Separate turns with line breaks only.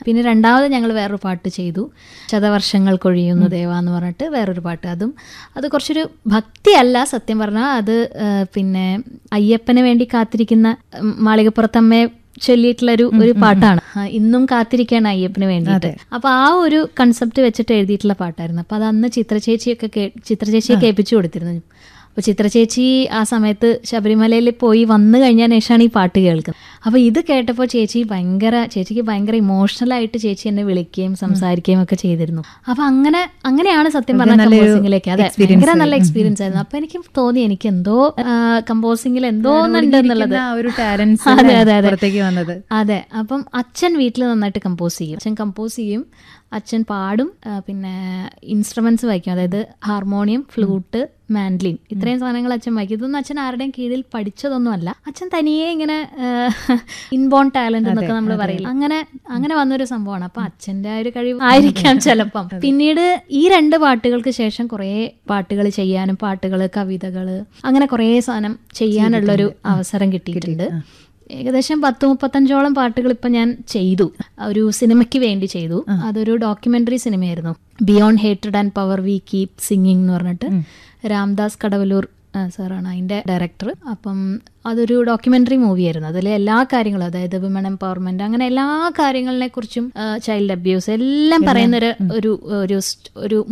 പിന്നെ രണ്ടാമത് ഞങ്ങൾ വേറൊരു പാട്ട് ചെയ്തു ശതവർഷങ്ങൾ കൊഴിയുന്നു ദേവ എന്ന് പറഞ്ഞിട്ട് വേറൊരു പാട്ട് അതും അത് കുറച്ചൊരു ഭക്തിയല്ല സത്യം പറഞ്ഞാൽ അത് ആ, പിന്നെ അയ്യപ്പന് വേണ്ടി കാത്തിരിക്കുന്ന ഉം, മാളികപ്പുറത്തമ്മയെ ചൊല്ലിയിട്ടുള്ള ഒരു ഒരു പാട്ടാണ് ആ, ഇന്നും കാത്തിരിക്കുകയാണ് അയ്യപ്പന് വേണ്ടിയിട്ട് അപ്പൊ ആ ഒരു കൺസെപ്റ്റ് വെച്ചിട്ട് എഴുതിയിട്ടുള്ള പാട്ടായിരുന്നു അപ്പൊ അത് അന്ന് ചിത്രചേച്ചിയൊക്കെ കേ- ചിത്രചേച്ചിയെ കേൾപ്പിച്ചു കൊടുത്തിരുന്നു അപ്പൊ ചിത്രചേച്ചി ആ സമയത്ത് ശബരിമലയിൽ പോയി വന്നു കഴിഞ്ഞതിന് ശേഷമാണ് ഈ പാട്ട് കേൾക്കുന്നത് അപ്പൊ ഇത് കേട്ടപ്പോൾ ചേച്ചി ഭയങ്കര ചേച്ചിക്ക് ഭയങ്കര ഇമോഷണൽ ആയിട്ട് ചേച്ചി എന്നെ വിളിക്കുകയും സംസാരിക്കുകയും ഒക്കെ ചെയ്തിരുന്നു അപ്പൊ അങ്ങനെ അങ്ങനെയാണ് സത്യം പറഞ്ഞ കമ്പോസിംഗിലേക്ക് അതെ ഭയങ്കര നല്ല എക്സ്പീരിയൻസ് ആയിരുന്നു അപ്പൊ എനിക്ക് തോന്നി എനിക്ക് എന്തോ കമ്പോസിംഗിൽ എന്തോ ഒന്നുണ്ട് എന്നുള്ളത്
ആ ഒരു ടാലൻസ്
അതെ അതെ അതെ
പുറത്തേക്ക് വന്നത്
അതെ അപ്പം അച്ഛൻ വീട്ടിൽ നന്നായിട്ട് കമ്പോസ് ചെയ്യും അച്ഛൻ കമ്പോസ് ചെയ്യും അച്ഛൻ പാടും ആ, പിന്നെ ഇൻസ്ട്രുമെന്റ്സ് വായിക്കും അതായത് ഹാർമോണിയം ഫ്ലൂട്ട് മാൻഡ്ലിൻ ഇത്രയും സാധനങ്ങൾ അച്ഛൻ വായിക്കും ഇതൊന്നും അച്ഛൻ ആരുടെയും കീഴിൽ പഠിച്ചതൊന്നും അല്ല അച്ഛൻ തനിയെ ഇങ്ങനെ ഇൻബോൺ ടാലന്റ് എന്നൊക്കെ നമ്മൾ പറയില്ല അങ്ങനെ അങ്ങനെ വന്നൊരു സംഭവമാണ് അപ്പൊ അച്ഛന്റെ ആ ഒരു കഴിവ് ആയിരിക്കാം ചിലപ്പം പിന്നീട് ഈ രണ്ട് പാട്ടുകൾക്ക് ശേഷം കുറേ പാട്ടുകൾ ചെയ്യാനും പാട്ടുകൾ കവിതകൾ അങ്ങനെ കുറേ സാധനം ചെയ്യാനുള്ളൊരു അവസരം കിട്ടിയിട്ടുണ്ട് ഏകദേശം പത്ത് മുപ്പത്തഞ്ചോളം പാട്ടുകൾ ഇപ്പൊ ഞാൻ ചെയ്തു ഒരു സിനിമയ്ക്ക് വേണ്ടി ചെയ്തു അതൊരു ഡോക്യുമെന്ററി സിനിമയായിരുന്നു beyond hated and power we keep singing എന്ന് പറഞ്ഞിട്ട് രാംദാസ് കടവലൂർ ആ, സാറാണ് അതിന്റെ ഡയറക്ടർ അപ്പം അതൊരു ഡോക്യുമെന്ററി മൂവിയായിരുന്നു അതിലെ എല്ലാ കാര്യങ്ങളും അതായത് വിമൺ എംപവർമെന്റ് അങ്ങനെ എല്ലാ കാര്യങ്ങളെ കുറിച്ചും ചൈൽഡ് അബ്യൂസ് എല്ലാം പറയുന്ന ഒരു ഒരു ഒരു സ്റ്റ്- ഒരു